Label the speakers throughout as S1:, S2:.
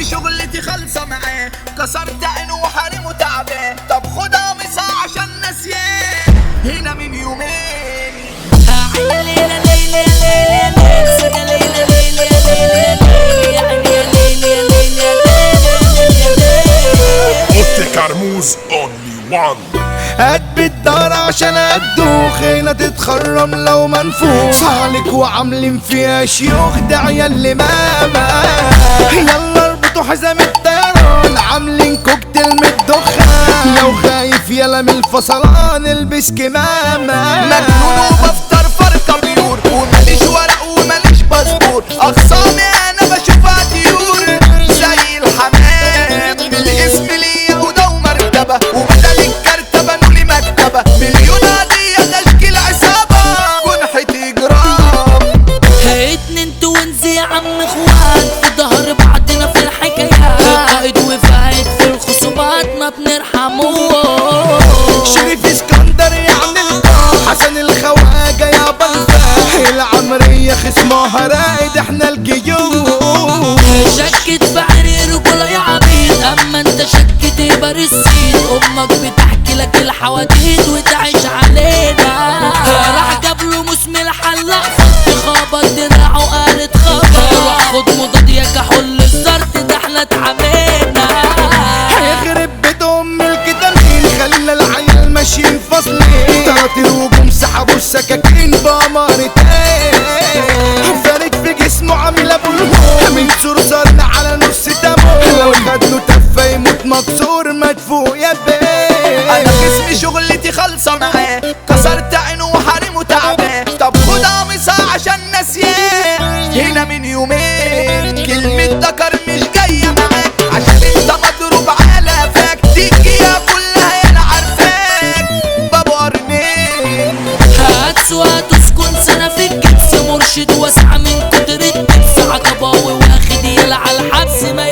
S1: شغلتي خالصة معاه كسرت عينه وحريمه تعبان طب خدها مسا عشان ناسياه هنا من يومين
S2: ليلة ليلة ليلة ليلة ليلة ليلة ليلة ليلة ليلة
S3: اوتي كرموز اونلي وان
S4: قد بالدار عشان ادوخ هنا تتخرم لو منفوخ عليك وعاملين فيها شيوخ ده عيال لماما يلا اربطوا حزام الطيران عاملين كوكتيل من الدخان لو خايف يلا من الفصلان البس كمامة
S1: مجنون وبفطر فرقة بيور وماليش ورق وماليش باسبور أخصامي أنا بشوفها طيور زي الحمام الاسم ليا وده ومرتبة وبدل الكارتة بنولي مكتبة مليون هدية تشكيل عصابة جنحة إجرام
S2: اتنين توينز يا عم اخوات في ظهر بعضنا في الحكايات قائد وفايد في الخصومات ما بنرحموش
S4: شريف اسكندر يعني الطاق حسن الخواجة يا بلفاح العمرية خصمها رايد احنا الجيوش
S2: شكت في عرير وكل يا عبيد اما انت شكت يبقى السيد امك بتحكي لك الحواديت وتعيش علينا راح جاب له مسمي الحلاق فض خبط دراعه قالت خبر روح خد مضاد يا كحول الزرت ده احنا اتعاملنا
S4: هيخرب بيت ام الكتامين خلى العيال ماشيين فاصلين تلات الهجوم سحبوا السكاكين بأمارتين فارد في جسمه عامل ابو الهوم من صرصرنا على نص تمام لو خد له تفه يموت مكسور مدفوع يا بيه
S1: أنا جسمي شغلتي خالصة معاه كسرت عينه وحريمه تعبان طب خدها مسا عشان ناسياه هنا من يومين كلمة ذكر مش جاية معاك عشان انت مضروب على فاك تيجي يا كلها انا عارفاك بابو قرنين
S2: هتسوى تسكن سنة في الكبس مرشد واسعة من كتر الدبس عقباوي واخد يلعى الحبس ما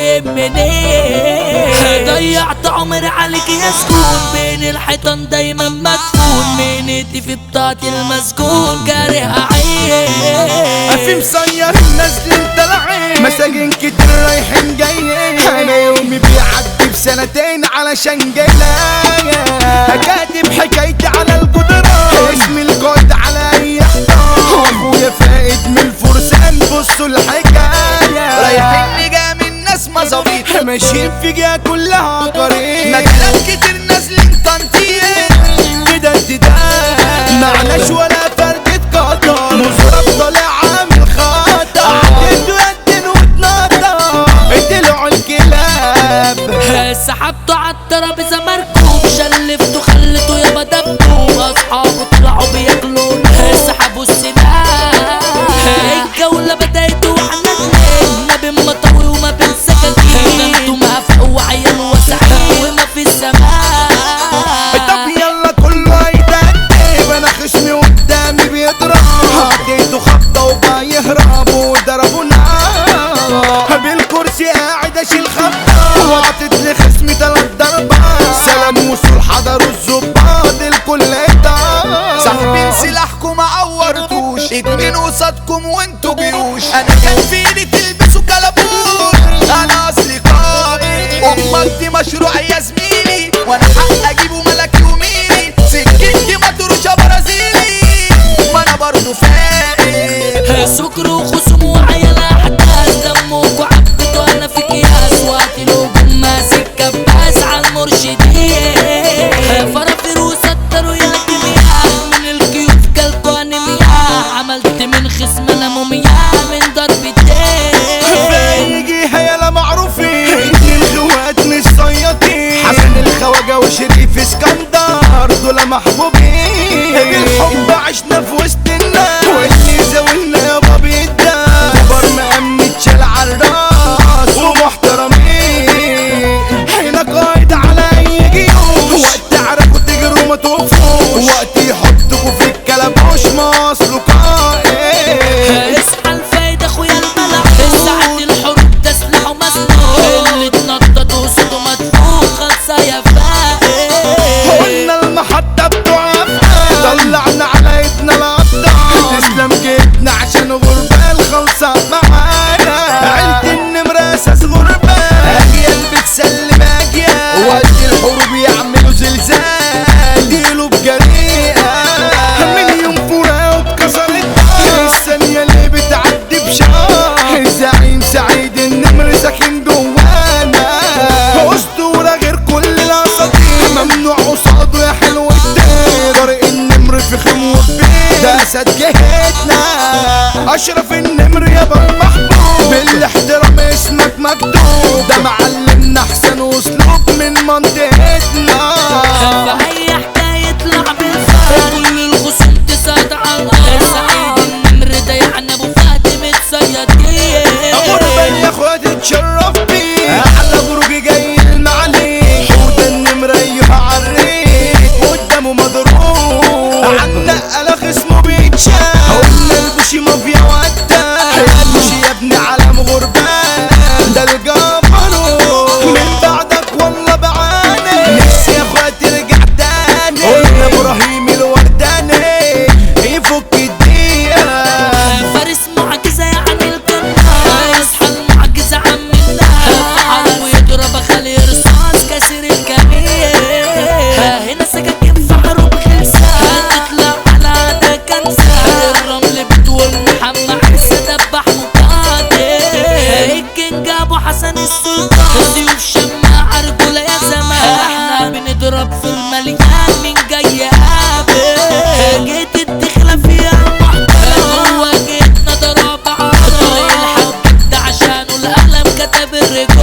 S2: يهمني ضيعت عمري عليك يا سكون بين الحيطان دايما مدفون مينتي في بطاقتي المسجون كاره
S4: في
S2: عين
S4: مصير الناس للدلعين مساجين كتير رايحين جايين انا يومي بيعدي بسنتين علشان جايلة كاتب حكايتي على الجدران اسم القائد على اي حيطان واخويا فايد من الفرسان بصوا الحكاية
S1: رايحين نجا من ناس مظابيط
S4: ماشيين في جهة كلها قريب
S1: مجالات كتير نازلين تنطيط
S4: كده انتداب معناش ولا فردة قطر مزرب طالع عامل خطر عديتوا يدن واتنطر طلعوا الكلاب
S2: سحبته عالترابيزة مركوب شلفته خلته يابا دبته اصحابه طلعوا بياكلوا سحبوا السلاح الجولة بدأت واحنا اتنين ما بين مطوي وما بين سكاكين انتوا مهفق وعيال وسعيد وما في السماء
S4: طب يلا كله هيتقدم انا خصمي قدامي بيضرب عديته خبطة وبقى يهرب وضربوا نار بالكرسي قاعد اشيل خبطة وعطت لخصمي تلات ضربات سلام وصول حضروا الظباط الكل اتضرب
S1: صاحبين سلاحكم ما عورتوش اتنين قصادكم وانتوا جيوش انا كان في ايدي تلبسوا كلبوش انا اصلي قائد امك دي مشروع يا زميلي وانا حق اجيبه ملكي وميلي سكتي مطروشه برازيلي ما انا برضه فاقد
S2: سكر وخصم وعيال احداث دمك وعبت وانا في اكياس وقت الهجوم ماسك كباس على المرشدين فرافير وستروا يا مياه من الكيوف كلتوا انيميا عملت من خصم انا موميا من ضربتين
S4: يجي هيلا معروفين اتنين خوات مش صيادين حسن الخواجة وشريف اسكندر دول محبوبين بالحب عشنا في وسط الناس واللي زاولنا يابا بيدا كبر مقام اتشال عالراس ومحترمين هنا قايد على اي جيوش وقت تعرفوا تجروا ما توقفوش وقت يحطكوا في الكلبوش ما اصله قائد
S2: اصحى الفايدة اخويا الملع ساعة الحروب تسلح ومسنون اللي اتنطط وصوته مدفون خلصة يا فاقد
S4: قلنا المحطة بتوع مكتوب ده معلمنا احسن اسلوب من منطقتنا
S2: في اي حكاية يطلع بالفعل كل الخصوم تساعد على الارض سعيد النمر ده يعني ابو فهد متصيد
S4: غربة يا اخواتي تشرف بيه على برج جاي المعلي حوت النمر ايها عريق قدامه مضروب عنا قلق اسمه بيتشاف قلنا البوشي مافيا وقتها البوشي يا ابني علم غربان ده الجبروت من بعدك والله بعاني نفسي يا اخواتي رجع تاني قلنا ابراهيم الورداني يفك الدقيقة
S2: فارس معجزة يعني القناص يصحى المعجزة عم الناس حرب ويضرب خلي رصاص كسر الكمين هنا سكاكين في حروب خلصة تطلع على ده كنسة الرمل بتقول محمد عيسى دبح مقاتل الكينج ابو حسن السلطان سيوف شماعة رجولة يا زمان احنا بنضرب في المليان من جاي قابل جيت الدخلة فيها المحترم هو جيتنا ضرب عرض الحق ده عشانه القلم كتب الرجال